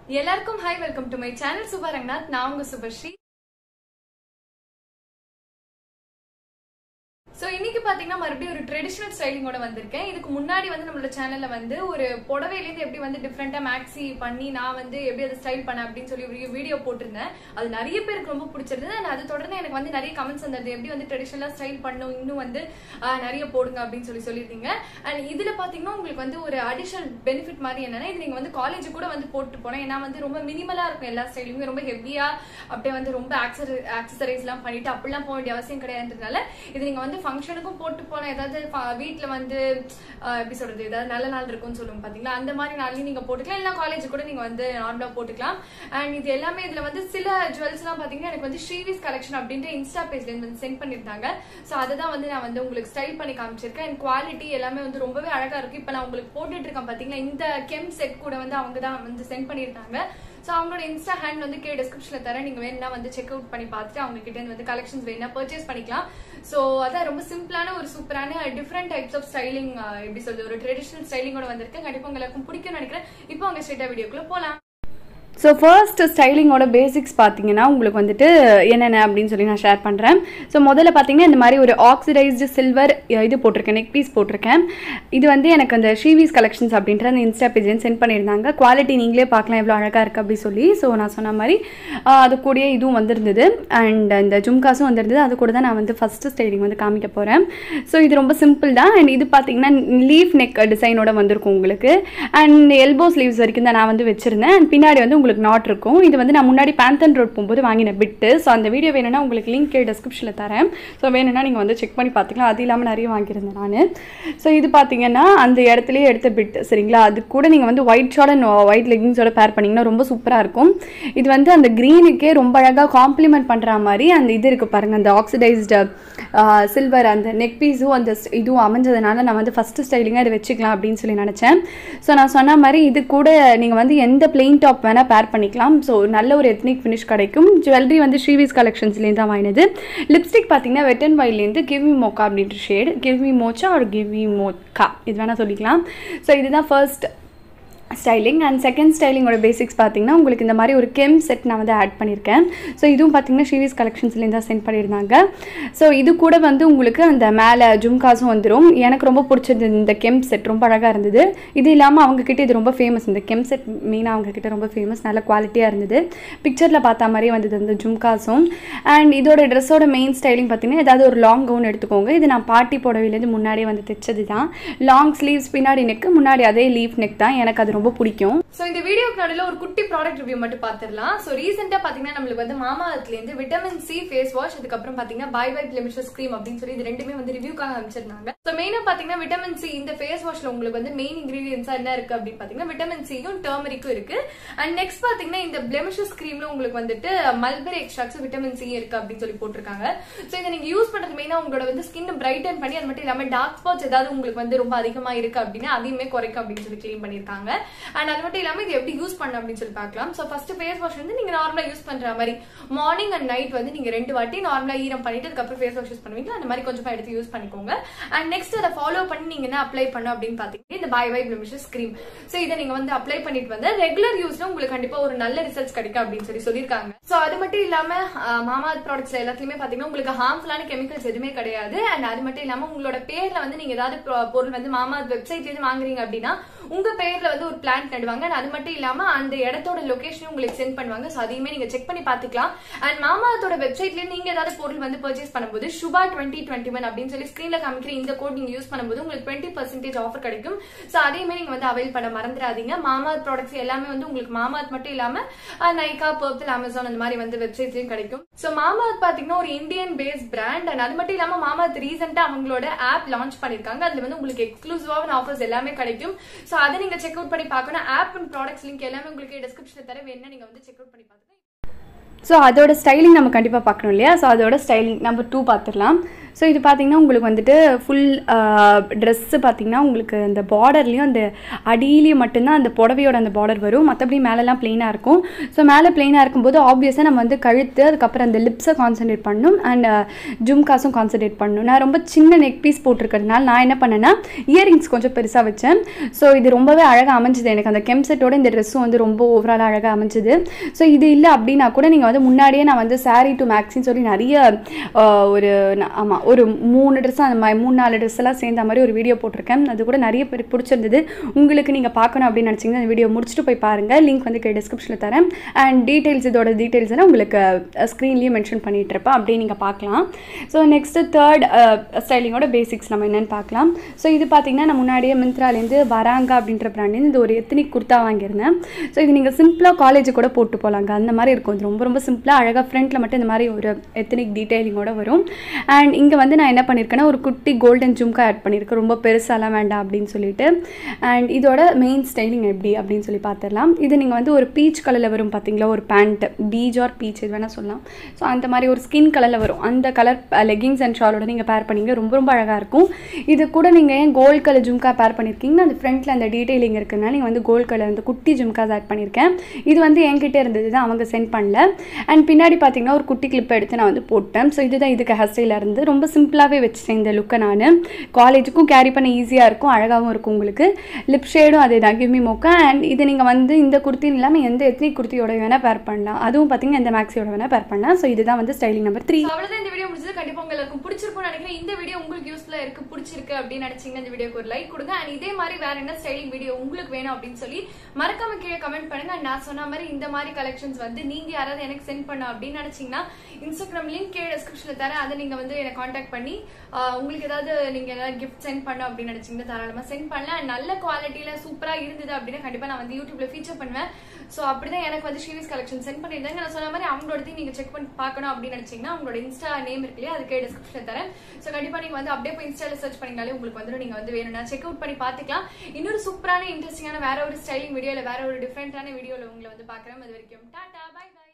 எல்லாருக்கும் hi welcome to my channel Subha Ranganath நான் உங்க சுபஸ்ரீ சோ இன்னைக்கு பாத்தீங்கன்னா மறுபடியும் ஒரு ட்ரெடிஷனல் ஸ்டைலிங்கோட வந்திருக்கேன் இதுக்கு முன்னாடி வந்து நம்மளோட சேனல்ல வந்து ஒரு புடவையிலேருந்து எப்படி வந்து டிஃப்ரெண்டா மேக்ஸி பண்ணி நான் வந்து எப்படி அதை ஸ்டைல் பண்ணேன் அப்படின்னு சொல்லி ஒரு வீடியோ போட்டிருந்தேன் அது நிறைய பேருக்கு ரொம்ப பிடிச்சிருந்தது and அது தொடர்ந்து எனக்கு வந்து நிறைய கமெண்ட்ஸ் வந்தது எப்படி வந்து ட்ரெடிஷனலா ஸ்டைல் பண்ணும் இன்னும் வந்து ஆஹ், நிறைய போடுங்க அப்படின்னு சொல்லி சொல்லியிருந்தீங்க அண்ட் இதுல பாத்தீங்கன்னா உங்களுக்கு வந்து ஒரு அடிஷனல் பெனிஃபிட் மாதிரி என்னன்னா இது நீங்க வந்து காலேஜ் கூட வந்து போட்டு போனேன் ஏன்னா வந்து ரொம்ப மினிமலா இருக்கும் எல்லா ஸ்டைலுமே ரொம்ப ஹெவியா அப்படியே வந்து ரொம்ப ஆக்சசரிஸ் எல்லாம் பண்ணிட்டு அப்படிலாம் போக வேண்டிய அவசியம் கிடையாதுன்றதுனால இது நீங்க வந்து ஃபங்க்ஷனுக்கும் போட்டு போன ஏதாவது ஃப- வீட்ல வந்து ஆஹ், எப்படி சொல்றது ஏதாவது நல்ல நாள் இருக்கும்னு சொல்லுவோம் பாத்தீங்களா அந்த மாதிரி நாள்லயும் நீங்க போட்டுக்கலாம் இல்ல காலேஜ் கூட நீங்க வந்து நார்மலா போட்டுக்கலாம் அண்ட் இது எல்லாமே இதுல வந்து சில ஜுவல்ஸ் எல்லாம் பாத்தீங்கன்னா எனக்கு வந்து ஸ்ரீவிஸ் கலெக்ஷன் அப்படின்ட்டு இன்ஸ்டா பேஜ்ல இருந்து வந்து சென்ட் பண்ணிருந்தாங்க சோ அதை தான் வந்து நான் வந்து உங்களுக்கு ஸ்டைல் பண்ணி காமிச்சிருக்கேன் அண்ட் குவாலிட்டி எல்லாமே வந்து ரொம்பவே அழகா இருக்கு இப்ப நான் உங்களுக்கு போட்டுட்டு இருக்கேன் பாத்தீங்களா இந்த கெம் செட் கூட வந்து அவங்க தான் வந்து சென்ட் பண்ணிருந்தாங்க சோ அவங்களோட இன்ஸ்டா ஹேண்ட் வந்து கே டிஸ்கிரிப்ஷன்ல தரேன் நீங்க வேணும்னா வந்து செக் அவுட் பண்ணி பார்த்துட்டு அவங்க கிட்ட இருந்து வந்து கலெக்ஷன்ஸ் வேணா பர்ச்சேஸ் பண்ணிக்கலாம் சோ அதான் ரொம்ப சிம்பிளான ஒரு சூப்பரான டிஃப்ரெண்ட் டைப்ஸ் ஆஃப் ஸ்டைலிங் எப்படி சொல்றது ஒரு ட்ரெடிஷனல் ஸ்டைலிங்கோட வந்திருக்கு கண்டிப்பா உங்க எல்லாருக்கும் பிடிக்கும்னு நினைக்கிறேன் இப்போ அவங்க ஸ்ட்ரெயிட்டா வீடியோக்குள்ள போலாம் ஸோ ஃபர்ஸ்ட் ஸ்டைலிங்கோட பேசிக்ஸ் பார்த்தீங்கன்னா உங்களுக்கு வந்துட்டு என்னென்ன அப்படின்னு சொல்லி நான் ஷேர் பண்ணுறேன் ஸோ முதல்ல பார்த்தீங்கன்னா இந்த மாதிரி ஒரு ஆக்சிடைஸ்டு சில்வர் இது போட்டிருக்கேன் நெக் பீஸ் போட்டிருக்கேன் இது வந்து எனக்கு அந்த ஷீவிஸ் கலெக்ஷன்ஸ் அப்படின்ற அந்த இன்ஸ்டா பேஜ் சென்ட் பண்ணியிருந்தாங்க குவாலிட்டி நீங்களே பார்க்கலாம் எவ்வளோ அழகாக இருக்குது அப்படி சொல்லி ஸோ நான் சொன்ன மாதிரி ஆஹ், அது கூடயே இதுவும் வந்திருந்தது அண்ட் இந்த ஜும்காஸும் வந்திருந்தது அது கூட தான் நான் வந்து ஃபஸ்ட்டு ஸ்டைலிங் வந்து காமிக்க போகிறேன் ஸோ இது ரொம்ப சிம்பிள் தான் அண்ட் இது பார்த்தீங்கன்னா லீஃப் நெக் டிசைனோட வந்திருக்கும் உங்களுக்கு அண்ட் எல்போ ஸ்லீவ்ஸ் வரைக்கும் தான் நான் வந்து வச்சிருந்தேன் அண்ட் பின்னாடி வந்து உங்களுக்கு நாட் இருக்கும் இது வந்து நான் முன்னாடி பேந்தன் ரோட் போகும்போது வாங்கின பிட்டு ஸோ அந்த வீடியோ வேணும்னா உங்களுக்கு லிங்க் டிஸ்கிரிப்ஷனில் தரேன் ஸோ வேணும்னா நீங்கள் வந்து செக் பண்ணி பார்த்துக்கலாம் அது இல்லாமல் நிறைய வாங்கியிருந்தேன் நான் ஸோ இது பார்த்தீங்கன்னா அந்த இடத்துலயே எடுத்த பிட் சரிங்களா அது கூட நீங்கள் வந்து ஒயிட் ஷார்ட் அண்ட் ஒயிட் லெகிங்ஸோட பேர் பண்ணிங்கன்னா ரொம்ப சூப்பராக இருக்கும் இது வந்து அந்த க்ரீனுக்கே ரொம்ப அழகாக காம்ப்ளிமெண்ட் பண்ணுற மாதிரி அந்த இது இருக்குது பாருங்கள் அந்த ஆக்சிடைஸ்டு சில்வர் அந்த நெக் பீஸும் அந்த ஸ்- இதுவும் அமைஞ்சதுனால நான் வந்து ஃபஸ்ட்டு ஸ்டைலிங்காக இதை வச்சுக்கலாம் அப்படின்னு சொல்லி நினச்சேன் ஸோ நான் சொன்ன மாதிரி இது கூட நீங்கள் வந்து எந்த பிளெயின் டாப் வேணால் பேர் பண்ணிக்கலாம் ஸோ நல்ல ஒரு எத்னிக் ஃபினிஷ் கிடைக்கும் ஜுவல்லரி வந்து ஸ்ரீவிஸ் கலெக்ஷன்ஸ்லேருந்து தான் வாங்கினது லிப்ஸ்டிக் பார்த்தீங்கன்னா வெட் அண்ட் வைலேருந்து கிவ் மீ மோக்கா அப்படின்ற ஷேட் கிவ் மீ மோச்சா ஒரு கிவ் மீ மோக்கா இது வேணால் சொல்லிக்கலாம் ஸோ இதுதான் ஃபர்ஸ்ட் ஸ்டைலிங் அண்ட் செகண்ட் ஸ்டைலிங்கோட பேசிக்ஸ் பார்த்தீங்கன்னா உங்களுக்கு இந்த மாதிரி ஒரு கெம் செட் நான் வந்து ஆட் பண்ணியிருக்கேன் ஸோ இதுவும் பார்த்தீங்கன்னா ஷீவிஸ் கலெக்ஷன்ஸ்லேருந்து தான் சென்ட் பண்ணியிருந்தாங்க ஸோ இது கூட வந்து உங்களுக்கு அந்த மேலே ஜும்காஸும் வந்துடும் எனக்கு ரொம்ப பிடிச்சது இந்த கெம் செட் ரொம்ப அழகாக இருந்தது இது இல்லாமல் அவங்கக்கிட்ட இது ரொம்ப ஃபேமஸ் இந்த கெம் செட் மெயினாக அவங்கக்கிட்ட ரொம்ப ஃபேமஸ் நல்ல குவாலிட்டியாக இருந்தது பிக்சரில் பார்த்த மாதிரியே வந்தது அந்த ஜும்காஸும் அண்ட் இதோட ட்ரெஸ்ஸோட மெயின் ஸ்டைலிங் பார்த்தீங்கன்னா ஏதாவது ஒரு லாங் கவுன் எடுத்துக்கோங்க இது நான் பார்ட்டி புடவையிலேருந்து முன்னாடியே வந்து தைச்சது தான் லாங் ஸ்லீவ்ஸ் பின்னாடி நெக்கு முன்னாடி அதே லீஃப் நெக் தான் எனக்கு அது ரொம்ப பிடிக்கும் சோ இந்த வீடியோக்கு நடுவுல ஒரு குட்டி ப்ராடக்ட் ரிவ்யூ மட்டும் பாத்துடலாம் சோ ரீசெண்டா பாத்தீங்கன்னா நம்மளுக்கு வந்து மாமாத்துல இருந்து விட்டமின் சி ஃபேஸ் வாஷ் அதுக்கப்புறம் பாத்தீங்கன்னா பை பை கிளிமிஷஸ் கிரீம் அப்படின்னு சொல்லி இது ரெண்டுமே வந்து ரிவ்யூக்காக அமைச்சிருந்தாங்க சோ மெயினா பாத்தீங்கன்னா விட்டமின் சி இந்த ஃபேஸ் வாஷ்ல உங்களுக்கு வந்து மெயின் இன்கிரீடியன்ஸா என்ன இருக்கு அப்படின்னு பாத்தீங்கன்னா விட்டமின் சியும் டர்மரிக்கும் இருக்கு அண்ட் நெக்ஸ்ட் பாத்தீங்கன்னா இந்த பிளெமிஷஸ் கிரீம்ல உங்களுக்கு வந்துட்டு மல்பெரி எக்ஸ்ட்ராக்ஸ் விட்டமின் சி இருக்கு அப்படின்னு சொல்லி போட்டிருக்காங்க சோ இதை நீங்க யூஸ் பண்றது மெயினா உங்களோட வந்து ஸ்கின் பிரைட்டன் பண்ணி அது மட்டும் இல்லாம டார்க் ஸ்பாட்ஸ் ஏதாவது உங்களுக்கு வந்து ரொம்ப அதிகமா இருக்கு அப்படின்னா அதையுமே குறைக்கும் அப்படின்னு சொல்லி கிளீன் பண்ணிருக்காங்க அண்ட் அது மட்டும் இல்லாம இது எப்படி யூஸ் பண்ண அப்படின்னு சொல்லி பார்க்கலாம் சோ ஃபர்ஸ்ட் ஃபேஸ் வாஷ் வந்து நீங்க நார்மலா யூஸ் பண்ற மாதிரி மார்னிங் அண்ட் நைட் வந்து நீங்க ரெண்டு வாட்டி நார்மலா ஈரம் பண்ணிட்டு அதுக்கப்புறம் ஃபேஸ் வாஷ் யூஸ் பண்ணுவீங்க அந்த மாதிரி கொஞ்சமா எடுத்து யூஸ் பண்ணிக்கோங்க அண்ட் நெக்ஸ்ட் அதை ஃபாலோ பண்ணி நீங்க என்ன அப்ளை பண்ணணும் அப்படின்னு பாத்தீங்கன்னா இந்த bye bye blemishes cream so இதை நீங்க வந்து அப்ளை பண்ணிட்டு வந்து ரெகுலர் யூஸ்ல உங்களுக்கு கண்டிப்பா ஒரு நல்ல ரிசல்ட்ஸ் கிடைக்கும் அப்படின்னு சொல்லி சொல்லியிருக்காங்க சோ அது மட்டும் இல்லாம அஹ், மாமா ப்ராடக்ட்ஸ்ல எல்லாத்துலயுமே பாத்தீங்கன்னா உங்களுக்கு ஹார்ம்ஃபுல்லான கெமிக்கல்ஸ் எதுவுமே கிடையாது அண்ட் அது மட்டும் இல்லாம உங்களோட பேர்ல வந்து நீங்க ஏதாவது பொ- பொருள் வந்து மாமா வெப்சைட்ல இருந்து வாங்குறீங்க அப்படின்னா உங்க பேர்ல வந்து ஒரு பிளான்ட் நடுவாங்க and அது மட்டும் இல்லாம அந்த இடத்தோட லொகேஷனும் உங்களுக்கு சென்ட் பண்ணுவாங்க சோ அதையுமே நீங்க செக் பண்ணி பாத்துக்கலாம் அண்ட் மாமாத்தோட வெப்சைட்ல நீங்க ஏதாவது பொருள் வந்து பர்ச்சேஸ் பண்ணும்போது சுபா டுவெண்ட்டி டுவெண்ட்டி ஒன் அப்படின்னு சொல்லி ஸ்கிரீன்ல காமிக்கிற இந்த கோட் நீங்க யூஸ் பண்ணும்போது உங்களுக்கு டுவெண்ட்டி பர்சன்டேஜ் ஆஃபர் கிடைக்கும் சோ அதையுமே நீங்க வந்து அவைல் பண்ண மறந்துடாதீங்க மாமாத் ப்ராடக்ட்ஸ் எல்லாமே வந்து உங்களுக்கு மாமாத் மட்டும் இல்லாம நைகா பர்பிள் அமேசான் அந்த மாதிரி வந்து வெப்சைட்லயும் கிடைக்கும் சோ மாமாத் பாத்தீங்கன்னா ஒரு இந்தியன் பேஸ் பிராண்ட் அண்ட் அது மட்டும் இல்லாம மாமாத் ரீசெண்டா அவங்களோட ஆப் லான்ச் பண்ணிருக்காங்க அதுல வந்து உங்களுக்கு எக்ஸ்க்ளூசிவான ஆஃபர்ஸ் எல்லாமே கிடைக்கும் சோ அதை நீங்க செக் அவுட் பண்ணி பார்க்கணும் ஆப் அண்ட் ப்ராடக்ட்ஸ் லிங்க் எல்லாமே உங்களுக்கு டிஸ்கிரிப்ஷன்ல தர வேணும்னா நீங்க வந்து செக் அவுட் பண்ணி பாத்துக்கலாம் ஸோ அதோட ஸ்டைலிங் நம்ம கண்டிப்பாக பார்க்கணும் இல்லையா ஸோ அதோட ஸ்டைலிங் நம்பர் டூ பார்த்துடலாம் ஸோ இது பார்த்தீங்கன்னா உங்களுக்கு வந்துட்டு ஃபுல் ட்ரெஸ்ஸு பார்த்தீங்கன்னா உங்களுக்கு அந்த பார்டர்லேயும் அந்த அடியிலையும் மட்டும்தான் அந்த புடவையோட அந்த பார்டர் வரும் மற்றபடி மேலெலாம் ப்ளெயினாக இருக்கும் ஸோ மேலே ப்ளெயினாக இருக்கும்போது ஆப்வியஸாக நம்ம வந்து கழுத்து அதுக்கப்புறம் அந்த லிப்ஸை கான்சன்ட்ரேட் பண்ணணும் அண்ட் ஜும்காஸும் கான்சன்ட்ரேட் பண்ணணும் நான் ரொம்ப சின்ன நெக் பீஸ் போட்டிருக்கிறதுனால நான் என்ன பண்ணேன்னா இயரிங்ஸ் கொஞ்சம் பெருசாக வச்சேன் ஸோ இது ரொம்பவே அழகாக அமைஞ்சுது எனக்கு அந்த கெம்செட்டோட இந்த ட்ரெஸ்ஸும் வந்து ரொம்ப ஓவராலாக அழகாக அமைஞ்சுது ஸோ இது இல்லை அப்படின்னா கூட நீங்கள் வந்து முன்னாடியே நான் வந்து saree டு மேக்ஸின்னு சொல்லி நிறைய ஆஹ், ஒரு ஆமாம் ஒரு மூணு ட்ரெஸ் அந்த மாதிரி மூணு நாலு ட்ரெஸ் எல்லாம் சேர்ந்த மாதிரி ஒரு வீடியோ போட்டிருக்கேன் அது கூட நிறைய பேருக்கு பிடிச்சிருந்தது உங்களுக்கு நீங்கள் பார்க்கணும் அப்படின்னு நினச்சிங்கன்னா அந்த வீடியோ முடிச்சுட்டு போய் பாருங்கள் லிங்க் வந்து டிஸ்கிரிப்ஷனில் தரேன் அண்ட் டீட்டெயில்ஸ் இதோட டீட்டெயில்ஸ் எல்லாம் உங்களுக்கு ஸ்க்ரீன்லேயும் மென்ஷன் பண்ணிட்டு இருப்பேன் அப்படியே நீங்கள் பார்க்கலாம் ஸோ நெக்ஸ்ட்டு தேர்ட் ஸ்டைலிங்கோட பேசிக்ஸ் நம்ம என்னென்னு பார்க்கலாம் ஸோ இது பார்த்தீங்கன்னா நான் முன்னாடியே மிந்த்ராலேருந்து வராங்க அப்படின்ற பிராண்ட்லேருந்து இது ஒரு எத்தனிக் குர்த்தா வாங்கியிருந்தேன் ஸோ இது நீங்கள் சிம்பிளாக காலேஜ் கூட போட்டு போகலாங்க அந்த மாதிரி இருக்கும் இது ரொம்ப ரொம்ப சிம்பிளாக அழகாக ஃப்ரண்ட்டில் மட்டும் இந்த மாதிரி ஒரு எத்தனிக் டீட்டெயிலிங்கோட வரும் அண்ட் இங்கே வந்து நான் என்ன பண்ணியிருக்கேன்னா ஒரு குட்டி கோல்டன் ஜும்கா ஆட் பண்ணியிருக்கேன் ரொம்ப பெருசாலாம் வேண்டாம் அப்படின்னு சொல்லிட்டு அண்ட் இதோட மெயின் ஸ்டைலிங் எப்படி அப்படின்னு சொல்லி பார்த்துடலாம் இது நீங்கள் வந்து ஒரு பீச் கலரில் வரும் பார்த்தீங்களா ஒரு பேண்ட் பீச் ஆர் பீச் இது வேணால் சொல்லலாம் ஸோ அந்த மாதிரி ஒரு ஸ்கின் கலரில் வரும் அந்த கலர் லெகிங்ஸ் அண்ட் ஷாலோட நீங்கள் பேர் பண்ணீங்க ரொம்ப ரொம்ப அழகாக இருக்கும் இது கூட நீங்கள் ஏன் கோல்ட் கலர் ஜும்கா பேர் பண்ணியிருக்கீங்கன்னா அந்த ஃப்ரண்ட்டில் அந்த டீட்டெயிலிங் இருக்குதுனால நீங்கள் வந்து கோல்ட் கலர் அந்த குட்டி ஜும்காஸ் ஆட் பண்ணியிருக்கேன் இது வந்து என்கிட்ட இருந்தது தான் அவங்க சென்ட் பண்ணல அண்ட் பின்னாடி பார்த்தீங்கன்னா ஒரு குட்டி கிளிப் எடுத்து நான் வந்து போட்டேன் ஸோ இதுதான் இதுக்கு ஹேர் ஸ்டைலாக இருந்து ரொம்ப சிம்பிளாகவே வச்சுட்டேன் இந்த லுக்கை நான் காலேஜுக்கும் கேரி பண்ண ஈஸியாக இருக்கும் அழகாகவும் இருக்கும் உங்களுக்கு லிப் ஷேடும் அதே தான் கிம்மி மோக்கா அண்ட் இது நீங்கள் வந்து இந்த குர்த்தின்னு இல்லாமல் எந்த எத்தனை குர்த்தியோட வேணால் பேர் பண்ணலாம் அதுவும் பார்த்தீங்கன்னா இந்த மேக்ஸியோட வேணால் பேர் பண்ணலாம் ஸோ இதுதான் வந்து ஸ்டைலிங் நம்பர் த்ரீ So, அவ்வளவுதான் இந்த வீடியோ முடிஞ்சது கண்டிப்பா உங்களுக்கு எல்லாருக்கும் பிடிச்சிருக்கும்னு நினைக்கிறேன் இந்த வீடியோ உங்களுக்கு யூஸ்ஃபுல்லா இருக்கு பிடிச்சிருக்கு அப்படின்னு நினைச்சீங்கன்னா இந்த வீடியோக்கு ஒரு லைக் கொடுங்க அண்ட் இதே மாதிரி வேற என்ன ஸ்டைலிங் வீடியோ உங்களுக்கு வேணும் அப்படின்னு சொல்லி மறக்காம கீழே கமெண்ட் பண்ணுங்க And நான் சொன்ன மாதிரி இந்த மாதிரி கலெக்ஷன்ஸ் வந்து நீங்க யாராவது எனக்கு சென்ட் பண்ண அப்படின்னு நினைச்சீங்கன்னா இன்ஸ்டாகிராம் லிங்க் கீழே டிஸ்கிரிப்ஷன்ல தரேன் அதை நீங்க வந்து எனக்கு காண்டாக்ட் பண்ணி ஆஹ், உங்களுக்கு ஏதாவது நீங்க ஏதாவது கிஃப்ட் சென்ட் பண்ண அப்படின்னு நினைச்சீங்கன்னா தாராளமா சென்ட் பண்ணலாம் And நல்ல குவாலிட்டியில சூப்பரா இருந்தது அப்படின்னா கண்டிப்பா நான் வந்து யூடியூப்ல ஃபீச்சர் பண்ணுவேன் சோ அப்படிதான் எனக்கு வந்து ஷீவிஸ் கலெக்ஷன் சென்ட் பண்ணியிருந்தாங்க நான் சொன்ன மாதிரி அவங்களோட நீங்க செக் பண்ணி பார்க்கணும் அப்படின்னு நினைச்சீங்கன்னா அவங்களோட இன்ஸ்டா நேம் இருக்கு இல்லையா அதுக்கே டிஸ்கிரிப்ஷன் தரேன் சோ கண்டிப்பா நீங்க வந்து அப்படியே போய் இன்ஸ்டால சர்ச் பண்ணீங்கனாலே உங்களுக்கு வந்து நீங்க வந்து வேணும்னா செக் அவுட் பண்ணி பாத்துக்கலாம் இன்னொரு சூப்பரான இன்ட்ரெஸ்டிங்கான வேற ஒரு ஸ்டைலிங் வீடியோல வேற ஒரு டிஃப்ரெண்டான வீடியோல உங்களை வந்து பாக்குறேன் அது வரைக்கும் டாடா பை பை